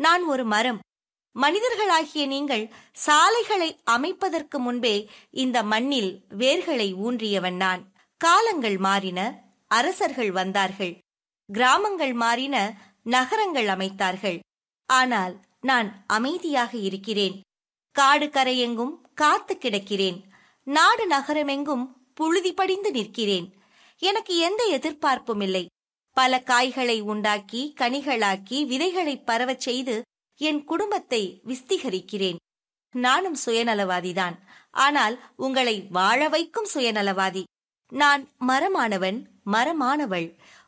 நான் ஒரு மரம் மனிதர்களாகிய நீங்கள் சாலைகளை அமைப்பதற்கு முன்பே இந்த மண்ணில் வேர்களை ஊன்றியவன் நான் காலங்கள் மாறின அரசர்கள் வந்தார்கள் கிராமங்கள் மாறின நகரங்கள் அமைத்தார்கள் ஆனால் நான் அமைதியாக இருக்கிறேன் காடு கரையெங்கும் காத்து கிடக்கிறேன் நாடு நகரமெங்கும் புழுதி படிந்து நிற்கிறேன் எனக்கு எந்த எதிர்பார்ப்பும் இல்லை பல காய்களை உண்டாக்கி கனிகளாக்கி விதைகளை பரவச் செய்து என் குடும்பத்தை விஸ்திகரிக்கிறேன் நானும் சுயநலவாதிதான் ஆனால் உங்களை வாழ வைக்கும் சுயநலவாதி நான் மரமானவன் மரமானவள்